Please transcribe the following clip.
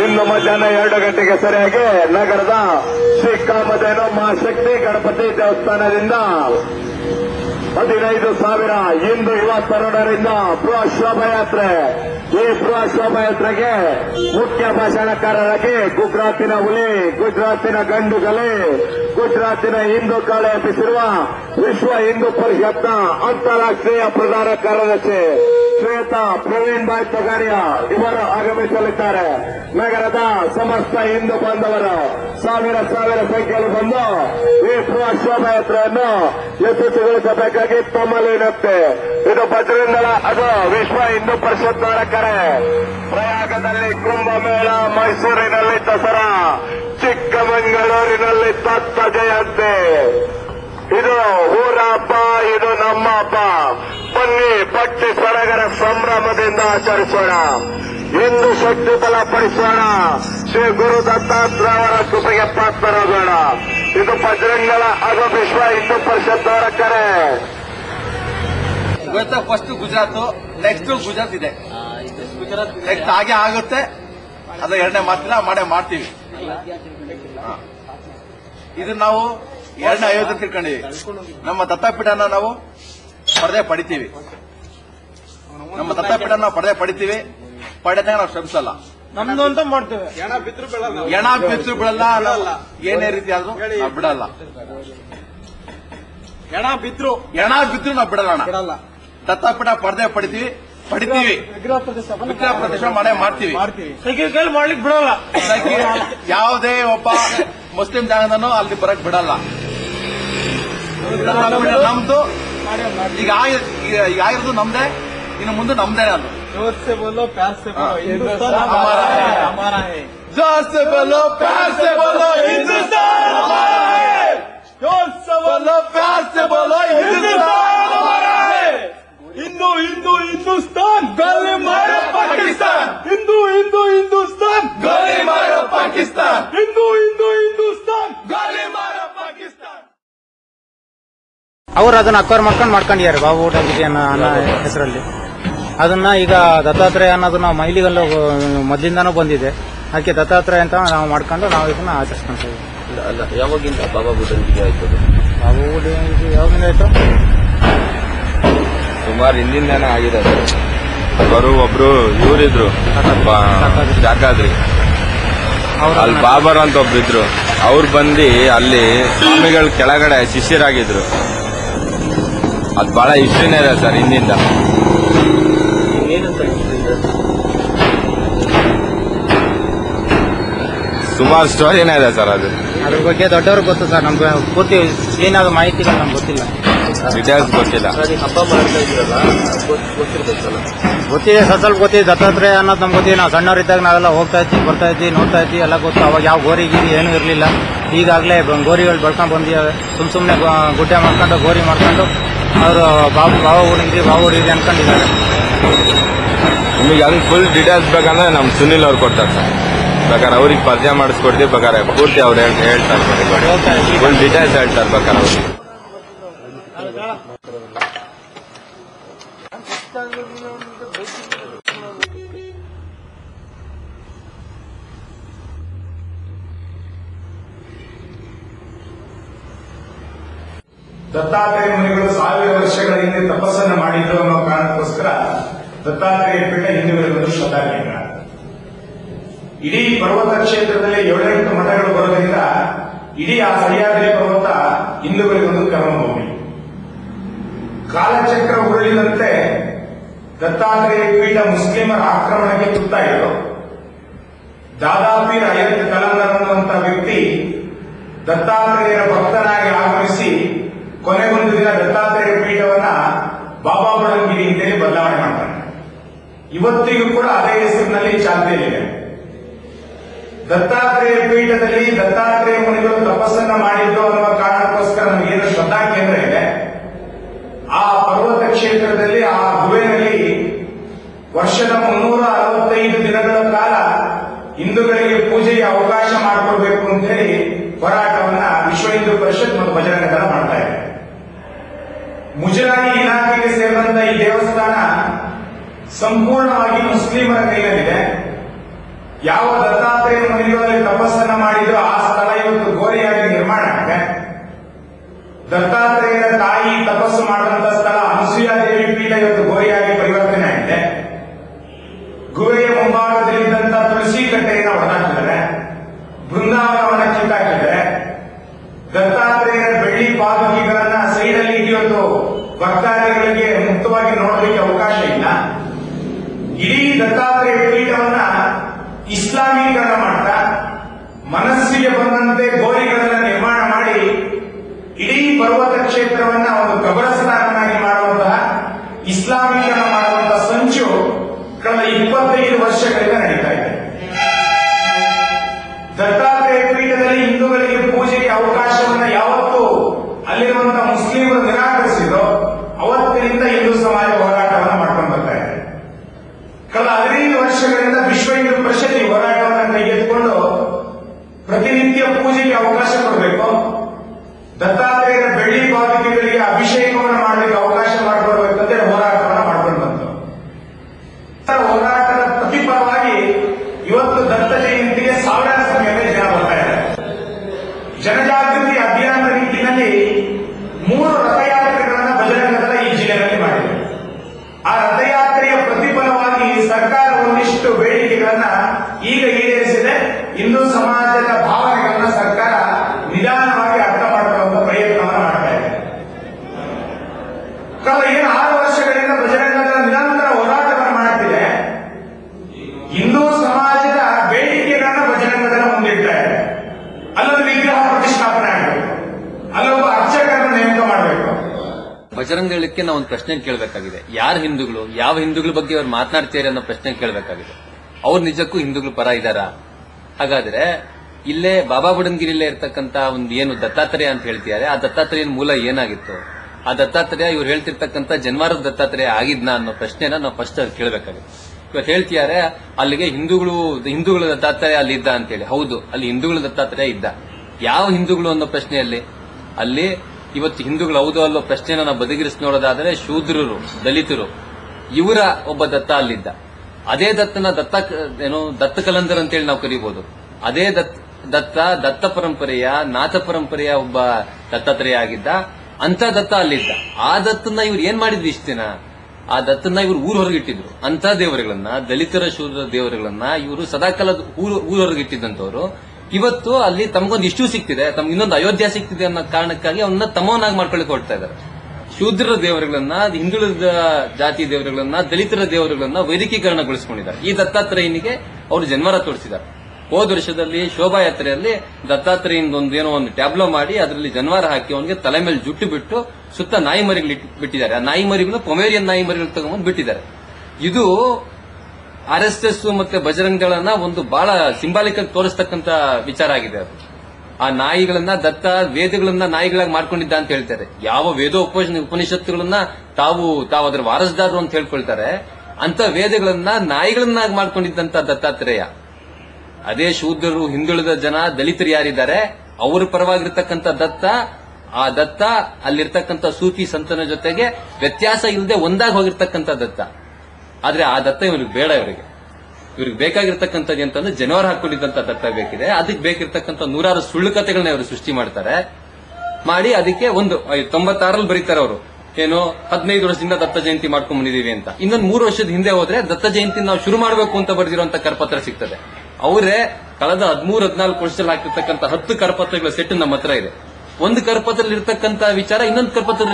ಇಂದು ಮಧ್ಯಾಹ್ನ ಎರಡು ಗಂಟೆಗೆ ಸರಿಯಾಗಿ ನಗರದ ಶ್ರೀ ಕಾಮಧೇನು ಮಹಾಶಕ್ತಿ ಗಣಪತಿ ದೇವಸ್ಥಾನದಿಂದ ಹದಿನೈದು ಸಾವಿರ ಹಿಂದೂ ಯುವ ತರುಣರಿಂದ ಬೃಹತ್ ಶೋಭಾಯಾತ್ರೆ ಈ ಬೃಹತ್ ಶೋಭಾಯಾತ್ರೆಗೆ ಮುಖ್ಯ ಭಾಷಣಕಾರರಾಗಿ ಗುಜರಾತಿನ ಹುಲಿ ಗುಜರಾತಿನ ಗಂಡುಗಲೆ ಗುಜರಾತಿನ ಹಿಂದೂ ಕಾಳೆ ಎಬ್ಬಿಸಿರುವ ವಿಶ್ವ ಹಿಂದೂ ಪರಿಷತ್ನ ಅಂತಾರಾಷ್ಟ್ರೀಯ ಪ್ರಧಾನ ಕಾರ್ಯದರ್ಶಿ ಶ್ವೇತಾ ಪ್ರವೀಣ್ ಭಾಯ್ ತೊಗಾರಿಯಾ ಇವರು ಆಗಮಿಸಲಿದ್ದಾರೆ ನಗರದ ಸಮಸ್ತ ಹಿಂದೂ ಬಾಂಧವರು ಸಾವಿರ ಸಾವಿರ ಸಂಖ್ಯೆಯಲ್ಲಿ ಬಂದು ಈ ಬೃಹತ್ ಶೋಭಾಯಾತ್ರೆಯನ್ನು ಯಶಸ್ವಿಗೊಳಿಸಬೇಕಾಗಿ ತಮ್ಮಲ್ಲಿ ವಿನಂತಿ ಇದು ಬಜರಂಗಳ ಅದು ವಿಶ್ವ ಹಿಂದೂ ಪರಿಷತ್ನವರ ಕರೆ ಪ್ರಯಾಗದಲ್ಲಿ ಕುಂಭಮೇಳ ಮೈಸೂರಿನಲ್ಲಿ ದಸರಾ ಚಿಕ್ಕಮಗಳೂರಿನಲ್ಲಿ ದತ್ತ ಜಯಂತಿ ಇದು ಊರ ಹಬ್ಬ ಇದು ನಮ್ಮ ಹಬ್ಬ ಬನ್ನಿ ಭಕ್ತಿ ಸಡಗರ ಸಂಭ್ರಮದಿಂದ ಆಚರಿಸೋಣ ಹಿಂದೂ ಶಕ್ತಿ ಬಲಪಡಿಸೋಣ ಶ್ರೀ ಗುರು ದತ್ತಾತ್ರೇಯವರ ಕೃಪೆಗೆ ಪಾತ್ರರಾಗೋಣ ಇದು ಬಜರಂಗಳ ಅದು ವಿಶ್ವ ಹಿಂದೂ ಪರಿಷತ್ನವರ ಕರೆ ಇವತ್ತು ಫಸ್ಟ್ ಗುಜರಾತ್ ನೆಕ್ಸ್ಟ್ ಗುಜರಾತ್ ಇದೆ ನೆಕ್ಸ್ಟ್ ಹಾಗೆ ಆಗುತ್ತೆ ಅದು ಎರಡನೇ ಮಾತಿಲ್ಲ ಮಾಡೇ ಮಾಡ್ತೀವಿ ಹಾ. ಇದು ನಾವು ಎರಡನೇ ಅಯೋಧ್ಯೆ ತಿಳ್ಕೊಂಡಿವಿ ನಮ್ಮ ದತ್ತಾಪೀಠನ ನಾವು ಪಡೆದೇ ಪಡಿತೀವಿ ನಮ್ಮ ದತ್ತಾಪೀಠ ನಾವು ಪಡೆದೇ ಪಡಿತೀವಿ ಪಡೆದಾಗ ನಾವು ಶ್ರಮಿಸಲ್ಲ ನಮ್ದು ಅಂತ ಮಾಡ್ತೇವೆ ಎಣ ಬಿತ್ತು ಬಿಡಲ್ಲ ನಾವು ಏನೇ ರೀತಿ ಆದ್ರೂ ನಾವು ಬಿಡಲ್ಲ ಎಣ ಬಿದ್ರು ಎಣ ಬಿದ್ರು ನಾವು ಬಿಡಲ್ಲ ಅಣ್ಣ. ಬಿಡಲ್ಲ ದತ್ತಾಪೀಠ ಪಡೆದೇ ಪಡಿತೀವಿ ಪಡಿತೀವಿ ವಿಗ್ರಹ ಪ್ರತಿಷ್ಠಾಪನೆ ವಿಗ್ರಹ ಪ್ರತಿಷ್ಠೆ ಮಾಡೇ ಮಾಡ್ತೀವಿ ಮಾಡ್ತೀವಿ ಸೈಕಿಲ್ ಕೈಲಿ ಮಾಡ್ಲಿಕ್ಕೆ ಬಿಡಲ್ಲ ಅದಕ್ಕೆ ಯಾವುದೇ ಒಬ್ಬ ಮುಸ್ಲಿಂ ಜಾಗದನ್ನು ಅಲ್ಲಿ ಬರಕ್ ಬಿಡಲ್ಲ ನಮ್ದು ಮಾಡೇ ಮಾಡ್ತೀವಿ ಈಗ ಆಗಿ- ಈಗ- ಈಗ ಆಗಿರೋದು ನಮ್ದೇ ಇನ್ನು ಮುಂದೆ ನಮ್ದೇ ಅದು जोर से बोलो प्यार से बोलो हाँ। हिंदुस्तान हमारा हमारा है। है हमारा है जोर से बोलो प्यार से बोलो हिंदुस्तान हमारा है जोर से बोलो प्यार से बोलो हिंदुस्तान हमारा है हिंदू हिंदू हिंदुस्तान गोली मारो पाकिस्तान हिंदू हिंदू हिंदुस्तान गोली मारो पाकिस्तान हिंदू हिंदू हिंदुस्तान गोली मारो पाकिस्तान ಅವ್ರು ಅದನ್ನ ಅಕ್ವೈರ್ ಮಾಡ್ಕೊಂಡು ಮಾಡ್ಕೊಂಡಿದ್ದಾರೆ ಬಾಬು ಊಟ ಗಿಟಿ ಅನ್ನೋ ಅನ್ನೋ ಹೆಸರಲ್ಲಿ ಅದನ್ನ ಈಗ ದತ್ತಾತ್ರೇಯ ಅನ್ನೋದು ನಾವು ಮೈಲಿಗಲ್ಲು ಮೊದಲಿಂದಾನೂ ಬಂದಿದೆ ಅದಕ್ಕೆ ದತ್ತಾತ್ರೇಯ ಅಂತ ನಾವು ಮಾಡ್ಕೊಂಡು ನಾವು ಇದನ್ನ ಆಚರಿಸ್ಕೊಂತೀವಿ ಅಲ್ಲ ಯಾವಾಗಿಂದ ಬಾಬಾ ಬುದ್ಧನಿಗೆ ಆಯ್ತದು ಬಾಬು ಊಟ ಇದು ಯಾವಾಗಿಂದ ಆಯ್ತು ಸುಮಾರು ಹಿಂದಿಂದಾನೆ ಆಗಿದೆ ಅದು. ಅವರು ಒಬ್ರು ಇವರಿದ್ರು ಜಾಕಾದ್ರಿ ಅಲ್ಲಿ ಬಾಬರ್ ಅಂತ ಒಬ್ರಿದ್ರು ಅವ್ರು ಬಂದು ಅಲ್ಲಿ ಸ್ವಾಮಿಗಳ ಕೆಳಗಡೆ ಶಿಷ್ಯರಾಗಿದ್ರು ಅದು ಬಹಳ ಹಿಸ್ಟ್ರಿನೇ ಇದೆ ಸರ್ ಹಿಂದಿಂದ ಸುಮಾರು ಸ್ಟೋರಿನೇ ಇದೆ ಸರ್ ಅದು ಅದ್ರ ಬಗ್ಗೆ ದೊಡ್ಡವ್ರಿಗೆ ಗೊತ್ತು ಸರ್ ನಮ್ಗೆ ಪೂರ್ತಿ ಏನಾದ ಮಾಹಿತಿಗಳು ನಮ್ಗೆ ಗೊತ್ತಿಲ್ಲ ಡೀಟೇಲ್ಸ್ ಗೊತ್ತಿಲ್ಲ ಹಬ್ಬ ಮಾಡ್ತಾ ಇದ್ರಲ್ಲ ಗೊತ್- ಗೊತ್ತಿರ್ಬೇಕಲ್ಲ ಗೊತ್ತಿದೆ ಸ್ವಲ್ಪ ಸ್ವಲ್ಪ ಗೊತ್ತಿದೆ ದತ್ತಾತ್ರೇಯ ಅನ್ನೋದು ನಮ್ಗೆ ಗೊತ್ತಿದೆ ನಾವು ಸಣ್ಣವರಿದ್ದಾಗ ನಾವೆಲ್ಲ ಹೋಗ್ತಾ ಇದ್ವಿ ಬರ್ತಾ ಇದ್ವಿ ನೋಡ್ತಾ ಇದ್ವಿ ಎಲ್ಲ ಗೊತ್ತು ಅವಾಗ ಯಾವ ಗೋರಿ ಗೀರಿ ಏನೂ ಇರಲಿಲ್ಲ ಈಗಾಗಲೇ ಗೋರಿಗಳು ಬೆಳ್ಕೊಂಡು ಬಂದಿದ್ದಾವೆ ಸುಮ್ ಸುಮ್ಮನೆ ಗುಡ್ಡೆ ಮಾಡ್ಕೊಂಡು ಗೋರಿ ಮಾಡ್ಕೊಂಡು ಅವರು ಬಾಬು ಬಾವ ಹುಡುಗಿರಿ ಬಾವ ಹುಡುಗಿರಿ ಅನ್ಕೊಂಡಿದ್ದಾರೆ ನಿಮಗೆ ಹಂಗೆ ಫುಲ್ ಡೀಟೇಲ್ಸ್ ಬೇಕಂದ್ರೆ ನಮ್ಮ ಸುನಿಲ್ ಅವ್ರು ಕೊಡ್ತಾರೆ ಸರ್ ಬೇಕಾದ್ರೆ ಅವ್ರಿಗೆ ಪರಿಚಯ ಮಾಡಿಸ್ಕೊಡ್ತೀವಿ ಬೇಕಾದ್ರೆ ಪೂರ್ತಿ ಅವ್ರು ಹೇಳ್- ಹೇಳ್ತಾರೆ ಫುಲ್ ಡೀಟೇಲ್ಸ್ ಹೇಳ್ತಾರೆ ಬೇಕಾದ್ರೆ ಅವ್ರಿಗೆ ದತ್ತಾತ್ರೇಯ ಮುನಿಗಳು ಸಾವಿರ ವರ್ಷಗಳ ಹಿಂದೆ ತಪಸ್ಸನ್ನು ಮಾಡಿದ್ರು ಅನ್ನೋ ಕಾರಣಕ್ಕೋಸ್ಕರ ದತ್ತಾತ್ರೇಯ ಪೀಠ ಹಿಂದೂಗಳಿಗೊಂದು ಶ್ರದ್ಧಾ ಕೇಂದ್ರ ಇಡೀ ಪರ್ವತ ಕ್ಷೇತ್ರದಲ್ಲಿ ಏಳೆಂಟು ಮಠಗಳು ಬರೋದ್ರಿಂದ ಇಡೀ ಆ ಸಹ್ಯಾದ್ರಿ ಪರ್ವತ ಹಿಂದೂಗಳಿಗೊಂದು ಕರ್ಮಭೂಮಿ ಕಾಲಚಕ್ರ ಉರುಳಿದಂತೆ ದತ್ತಾತ್ರೇಯ ಪೀಠ ಮುಸ್ಲಿಮರ ಆಕ್ರಮಣಕ್ಕೆ ತುತ್ತಾಯಿತು ದಾದಾಪೀರ್ ಅಯ್ಯತ್ ಕಲಂದರ್ ಅನ್ನುವಂಥ ವ್ಯಕ್ತಿ ದತ್ತಾತ್ರೇಯರ ಭಕ್ತನಾಗಿ ಆಗಮಿಸಿ ಕೊನೆಗೊಂದು ದಿನ ದತ್ತಾತ್ರೇಯ ಪೀಠವನ್ನ ಬಾಬಾ ಬುಡಂಗಿರಿ ಅಂತೇಳಿ ಬದಲಾವಣೆ ಮಾಡ್ತಾನೆ ಇವತ್ತಿಗೂ ಕೂಡ ಅದೇ ಹೆಸರಿನಲ್ಲಿ ಚಾಲ್ತಿಯಲ್ಲಿದೆ ದತ್ತಾತ್ರೇಯ ಪೀಠದಲ್ಲಿ ದತ್ತಾತ್ರೇಯ ಮುನಿಗಳು ತಪಸ್ಸನ್ನ ಮಾಡಿದ್ದು ಅನ್ನುವ ಕಾರಣಕ್ಕೋಸ್ಕರ ನಮಗೇನು ಶ್ರದ್ಧಾ ಕೇಂದ್ರ ಇದೆ ಆ ಪರ್ವತ ಕ್ಷೇತ್ರದಲ್ಲಿ ಆ ಗುಹೆಯಲ್ಲಿ ವರ್ಷದ ಮುನ್ನೂರ ಅರವತ್ತೈದು ದಿನಗಳ ಕಾಲ ಹಿಂದೂಗಳಿಗೆ ಪೂಜೆಗೆ ಅವಕಾಶ ಮಾಡಿಕೊಡ್ಬೇಕು ಅಂತ ಹೇಳಿ ಹೋರಾಟವನ್ನ ವಿಶ್ವ ಹಿಂದೂ ಪರಿಷತ್ ಮತ್ತು ಬಜರಂಗ ದಳ ಮಾಡ್ತಾ ಇದೆ ಮುಜರಾಯಿ ಇಲಾಖೆಗೆ ಸೇರಿದಂತ ಈ ದೇವಸ್ಥಾನ ಸಂಪೂರ್ಣವಾಗಿ ಮುಸ್ಲಿಮರ ಕೈಯಲ್ಲಿದೆ ಯಾವ ದತ್ತಾತ್ರೇಯ ಮುನಿಗಳು ಅಲ್ಲಿ ತಪಸ್ಸನ್ನ ಮಾಡಿದ್ರು ಆ ಸ್ಥಳ ಇವತ್ತು ಗೋರಿಯಾಗಿ ನಿರ್ಮಾಣ ಆಗಿದೆ ದತ್ತಾತ್ರೇಯರ ತಾಯಿ ತಪಸ್ಸು ಮಾಡಿದಂತ ಸ್ಥಳ ಅನಸೂಯ ದೇವಿ ಪೀಠ ಇವತ್ತು ಗೋರಿಯಾಗಿ ಪರಿವರ್ತನೆ ಆಗಿದೆ ಗುಹೆಯ ಮುಂಭಾಗದಲ್ಲಿದ್ದಂತ ತುಳಸಿ ಕಟ್ಟೆಯನ್ನು ಹೊರಹಾಕಿದ್ದಾರೆ ಬೃಂದಾವನವನ್ನ ಕಿತ್ತಾಕಿದ್ದಾರೆ ದತ್ತಾತ್ರೇಯರ ಬೆಳ್ಳಿ ಪಾದುಕೆಗಳನ್ನ ಸೈಡಲ್ಲಿ ಇವತ್ತು ಭಕ್ತಾದಿಗಳಿಗೆ ಮುಕ್ತವಾಗಿ ನೋಡಲಿಕ್ಕೆ ಅವಕಾಶ ಇಲ್ಲ ಇಡೀ ದತ್ತಾತ್ರೇಯ ಪೀಠವನ್ನ ಇಸ್ಲಾಮೀಕರಣ ಮಾಡ್ತಾ ಮನಸ್ಸಿಗೆ ಬಂದಂತೆ ಗೋರಿಗಳನ್ನ ನಿರ್ಮಾಣ ಮಾಡಿ ಇಡೀ ಪರ್ವತ ಕ್ಷೇತ್ರವನ್ನ ಒಂದು ಕಬರಸ್ಥಾನನ್ನಾಗಿ ಮಾಡುವಂತಹ ಇಸ್ಲಾಮೀಕರಣ ಮಾಡುವಂತಹ ಸಂಚು ಕಳೆದ ಇಪ್ಪತ್ತೈದು ವರ್ಷಗಳಿಂದ ನಡೀತಾ ಇದೆ ದತ್ತಾತ್ರೇಯ ಪೀಠದಲ್ಲಿ ಹಿಂದೂಗಳಿಗೆ ಪೂಜೆಗೆ ಅವಕಾಶವನ್ನ ಯಾವತ್ತು ಅಲ್ಲಿರುವಂತಹ ಮುಸ್ಲಿಮರು ನಿರಾಕರಿಸಿದ್ರು ಅವತ್ತಿನಿಂದ ಹಿಂದೂ ಸಮಾಜ ಹೋರಾಟವನ್ನು ಮಾಡ್ಕೊಂಡು ಬರ್ತಾ ಇದೆ ಕಳೆದ ಹದಿನೈದು ವರ್ಷಗಳಿಂದ ವಿಶ್ವ ಹಿಂದೂ ಪರಿಷತ್ ಈ ಹೋರಾಟವನ್ನು ಕೈಗೆತ್ತಿಕೊಂಡು ಪ್ರತಿನಿತ್ಯ ಪೂಜೆಗೆ ಅವಕಾಶ ಕೊಡಬೇಕು ದತ್ತಾತ್ರೇಯರ ಬೆಳ್ಳಿ ಪಾದುಕೆಗಳಿಗೆ ಅಭಿಷೇಕವನ್ನು ಮಾಡಲಿಕ್ಕೆ ಅವಕಾಶ ಮಾಡಿಕೊಡ್ಬೇಕಂತ ಹೋರಾಟವನ್ನು ಮಾಡ್ಕೊಂಡು ಬಂತು ಈ ಹೋರಾಟದ ಪ್ರತಿಫಲವಾಗಿ ಇವತ್ತು ದತ್ತ ಜಯಂತಿಗೆ ಸಾವಿರಾರು ಸಂಖ್ಯೆಯಲ್ಲಿ ಜನ ಬರ್ತಾ ಇದ್ದಾರೆ ಜನಜಾಗೃತಿ ಅಭಿಯಾನದ ನಿಟ್ಟಿನಲ್ಲಿ ಮೂರು ರಥಯಾತ್ರೆಗಳನ್ನ ಬಜರಂಗದಳ ಈ ಜಿಲ್ಲೆಯಲ್ಲಿ ಮಾಡಿದೆ ಆ ರಥಯಾತ್ರೆಯ ಪ್ರತಿಫಲವಾಗಿ ಸರ್ಕಾರ ಒಂದಿಷ್ಟು ಬೇಡಿಕೆಗಳನ್ನ ಈಗ ಈಡೇರಿಸಿದೆ ಹಿಂದೂ ಸಮಾಜದ ಭಾವನೆಗಳನ್ನ ಸರ್ಕಾರ ನಿಧಾನವಾಗಿ ಅರ್ಥ ಮಾಡಿಕೊಳ್ಳುವಂತ ಪ್ರಯತ್ನವನ್ನು ಮಾಡ್ತಾ ಇದೆ ಕಳೆದ ಏನು ಆರು ವರ್ಷಗಳಿಂದ ಬಜರಂಗದಳ ನಿರಂತರ ಹೋರಾಟವನ್ನು ಮಾಡುತ್ತಿದೆ ಹಿಂದೂ ಸಮಾಜದ ಬೇಡಿಕೆಗಳನ್ನ ಬಜರಂಗದಳ ಮುಂದಿಡ್ತಾ ಇದೆ ಅಲ್ಲೊಂದು ವಿಗ್ರಹ ಪ್ರತಿಷ್ಠಾಪನೆ ಆಗಬೇಕು ಅಲ್ಲೊಬ್ಬ ಅರ್ಚಕರನ್ನು ನೇಮಕ ಮಾಡಬೇಕು ಬಜರಂಗಕ್ಕೆ ನಾವು ಒಂದು ಪ್ರಶ್ನೆ ಕೇಳಬೇಕಾಗಿದೆ ಯಾರು ಹಿಂದೂಗಳು ಯಾವ ಹಿಂದೂಗಳ ಬಗ್ಗೆ ಅವ್ರು ಮಾತನಾಡ್ತೀರಿ ಅನ್ನೋ ಪ್ರಶ್ನೆ ಕೇಳಬೇಕಾಗಿದೆ ಅವ್ರು ನಿಜಕ್ಕೂ ಹಿಂದೂಗಳ ಪರ ಇದ್ದಾರಾ ಹಾಗಾದ್ರೆ ಇಲ್ಲೇ ಬಾಬಾ ಬುಡನ್ಗಿರಿಲೇ ಇರ್ತಕ್ಕಂತ ಒಂದು ಏನು ದತ್ತಾತ್ರೇಯ ಅಂತ ಹೇಳ್ತಿದ್ದಾರೆ ಆ ದತ್ತಾತ್ರೇಯನ ಮೂಲ ಏನಾಗಿತ್ತು ಆ ದತ್ತಾತ್ರೇಯ ಇವ್ರು ಹೇಳ್ತಿರ್ತಕ್ಕಂಥ ಜನ್ವಾರದ ದತ್ತಾತ್ರೇಯ ಆಗಿದ್ನಾ ಅನ್ನೋ ಪ್ರಶ್ನೆನ ನಾವು ಫಸ್ಟ್ ಅದು ಕೇಳಬೇಕಾಗುತ್ತೆ ಇವತ್ತು ಹೇಳ್ತಿದ್ದಾರೆ ಅಲ್ಲಿಗೆ ಹಿಂದೂಗಳು ಹಿಂದೂಗಳ ದತ್ತಾತ್ರೇಯ ಅಲ್ಲಿ ಇದ್ದ ಅಂತೇಳಿ ಹೌದು ಅಲ್ಲಿ ಹಿಂದೂಗಳ ದತ್ತಾತ್ರೇಯ ಇದ್ದ ಯಾವ ಹಿಂದೂಗಳು ಅನ್ನೋ ಪ್ರಶ್ನೆಯಲ್ಲಿ ಅಲ್ಲಿ ಇವತ್ತು ಹಿಂದೂಗಳು ಹೌದು ಅಲ್ಲೋ ಪ್ರಶ್ನೆನ ನಾವು ಬದಿಗಿರಿಸಿ ನೋಡೋದಾದ್ರೆ ಶೂದ್ರರು ದಲಿತರು ಇವರ ಒಬ್ಬ ದತ್ತ ಅಲ್ಲಿದ್ದ ಅದೇ ದತ್ತನ ದತ್ತ ಏನು ದತ್ತ ಕಲಂದರ್ ಅಂತೇಳಿ ನಾವು ಕರಿಬಹುದು ಅದೇ ದತ್ ದತ್ತ ದತ್ತ ಪರಂಪರೆಯ ನಾಥ ಪರಂಪರೆಯ ಒಬ್ಬ ದತ್ತಾತ್ರೇಯ ಆಗಿದ್ದ ಅಂತ ದತ್ತ ಅಲ್ಲಿದ್ದ ಆ ದತ್ತನ್ನ ಇವ್ರು ಏನ್ ಮಾಡಿದ್ವಿ ಇಷ್ಟ ದಿನ ಆ ದತ್ತನ್ನ ಇವರು ಊರ್ ಹೊರಗಿಟ್ಟಿದ್ರು ಅಂತ ದೇವರುಗಳನ್ನ ದಲಿತರ ಶೂದ್ರ ದೇವರುಗಳನ್ನ ಇವರು ಸದಾಕಾಲ ಊರು ಊರ್ ಹೊರಗಿಟ್ಟಿದ್ದಂತವ್ರು ಇವತ್ತು ಅಲ್ಲಿ ತಮಗೊಂದು ಇಷ್ಟು ಸಿಕ್ತಿದೆ ತಮ್ಗೆ ಇನ್ನೊಂದು ಅಯೋಧ್ಯ ಸಿಕ್ತಿದೆ ಅನ್ನೋ ಕಾರಣಕ್ಕಾಗಿ ಅವನ್ನ ತಮ್ಮವನ್ನಾಗಿ ಮಾಡ್ಕೊಳ್ಳಿಕ್ಕೆ ಹೊರಡ್ತಾ ಇದ್ದಾರೆ ಶೂದ್ರರ ದೇವರುಗಳನ್ನ ಹಿಂದುಳಿದ ಜಾತಿ ದೇವರುಗಳನ್ನ ದಲಿತರ ದೇವರುಗಳನ್ನ ವೈದಿಕೀಕರಣಗೊಳಿಸಿಕೊಂಡಿದ್ದಾರೆ ಈ ದತ್ತಾತ್ರೇಯನಿಗೆ ಅವರು ಜನ್ಮರ ತೋರಿಸಿದ್ದಾರೆ ಹೋದ ವರ್ಷದಲ್ಲಿ ಶೋಭಾಯಾತ್ರೆಯಲ್ಲಿ ದತ್ತಾತ್ರೇಯನ ಒಂದು ಏನೋ ಒಂದು ಟ್ಯಾಬ್ಲೋ ಮಾಡಿ ಅದರಲ್ಲಿ ಜನ್ವಾರ ಹಾಕಿ ಅವನಿಗೆ ತಲೆ ಮೇಲೆ ಜುಟ್ಟು ಬಿಟ್ಟು ಸುತ್ತ ನಾಯಿ ಮರಿಗಳು ಇಟ್- ಬಿಟ್ಟಿದ್ದಾರೆ ಆ ನಾಯಿ ಮರಿಗಳು ಪೊಮೇರಿಯನ್ ನಾಯಿ ಮರಿಗಳು ತಗೊಂಡ್ಬಂದು ಬಿಟ್ಟಿದ್ದಾರೆ ಇದು ಆರ್ ಎಸ್ ಎಸ್ ಮತ್ತೆ ಬಜರಂಗ್ ದಳನ ಒಂದು ಬಹಳ ಸಿಂಬಾಲಿಕ್ ಆಗಿ ತೋರಿಸ್ತಕ್ಕಂತ ವಿಚಾರ ಆಗಿದೆ ಅದು ಆ ನಾಯಿಗಳನ್ನ ದತ್ತ ವೇದಗಳನ್ನ ನಾಯಿಗಳಾಗಿ ಮಾಡ್ಕೊಂಡಿದ್ದ ಅಂತ ಹೇಳ್ತಾರೆ ಯಾವ ವೇದ ಉಪ- ಉಪನಿಷತ್ತುಗಳನ್ನ ತಾವು ತಾವು ಅದರ ವಾರಸದಾರರು ಅಂತ ಹೇಳ್ಕೊಳ್ತಾರೆ ಅಂತ ವೇದಗಳನ್ನ ನಾಯಿಗಳನ್ನಾಗಿ ಮಾಡ್ಕೊಂಡಿದ್ದಂತ ದತ್ತಾತ್ರೇಯ ಅದೇ ಶೂದ್ರರು ಹಿಂದುಳಿದ ಜನ ದಲಿತರು ಯಾರಿದ್ದಾರೆ ಅವರ ಪರವಾಗಿರ್ತಕ್ಕಂಥ ದತ್ತ ಆ ದತ್ತ ಅಲ್ಲಿರ್ತಕ್ಕಂಥ ಸೂಫಿ ಸಂತನ ಜೊತೆಗೆ ವ್ಯತ್ಯಾಸ ಇಲ್ಲದೆ ಒಂದಾಗಿ ಹೋಗಿರ್ತಕ್ಕಂಥ ದತ್ತ ಆದ್ರೆ ಆ ದತ್ತ ಇವ್ರಿಗೆ ಬೇಡ ಇವರಿಗೆ ಇವ್ರಿಗೆ ಬೇಕಾಗಿರ್ತಕ್ಕಂಥದ್ದು ಅಂತಂದ್ರೆ ಜನವರ ಹಾಕೊಂಡಿದ್ದಂತ ದತ್ತ ಬೇಕಿದೆ ಅದಕ್ಕೆ ಬೇಕಿರ್ತಕ್ಕಂಥ ನೂರಾರು ಸುಳ್ಳು ಕಥೆಗಳನ್ನ ಇವರು ಸೃಷ್ಟಿ ಮಾಡ್ತಾರೆ ಮಾಡಿ ಅದಕ್ಕೆ ಒಂದು ಐ- ತೊಂಬತ್ತಾರಲ್ಲಿ ಬರೀತಾರೆ ಅವರು ಏನು ಹದಿನೈದು ವರ್ಷದಿಂದ ದತ್ತ ಜಯಂತಿ ಮಾಡ್ಕೊಂಡ್ ಬಂದಿದೀವಿ ಅಂತ ಇನ್ನೊಂದು ಮೂರು ವರ್ಷದ ಹಿಂದೆ ಹೋದ್ರೆ ದತ್ತ ಜಯಂತಿ ನಾವು ಶುರು ಮಾಡಬೇಕು ಅಂತ ಬರೆದಿರುವಂತ ಕರಪತ್ರ ಸಿಗ್ತದೆ ಅವರೇ ಕಳೆದ ಹದಿಮೂರು ಹದಿನಾಲ್ಕು ವರ್ಷದಲ್ಲಿ ಹಾಕಿರ್ತಕ್ಕಂಥ ಹತ್ತು ಕರಪತ್ರಗಳ ಸೆಟ್ ನಮ್ಮ ಹತ್ರ ಇದೆ ಒಂದು ಕರಪತ್ರದಲ್ಲಿ ಇರ್ತಕ್ಕಂಥ ವಿಚಾರ ಇನ್ನೊಂದು ಕರಪತ್ರ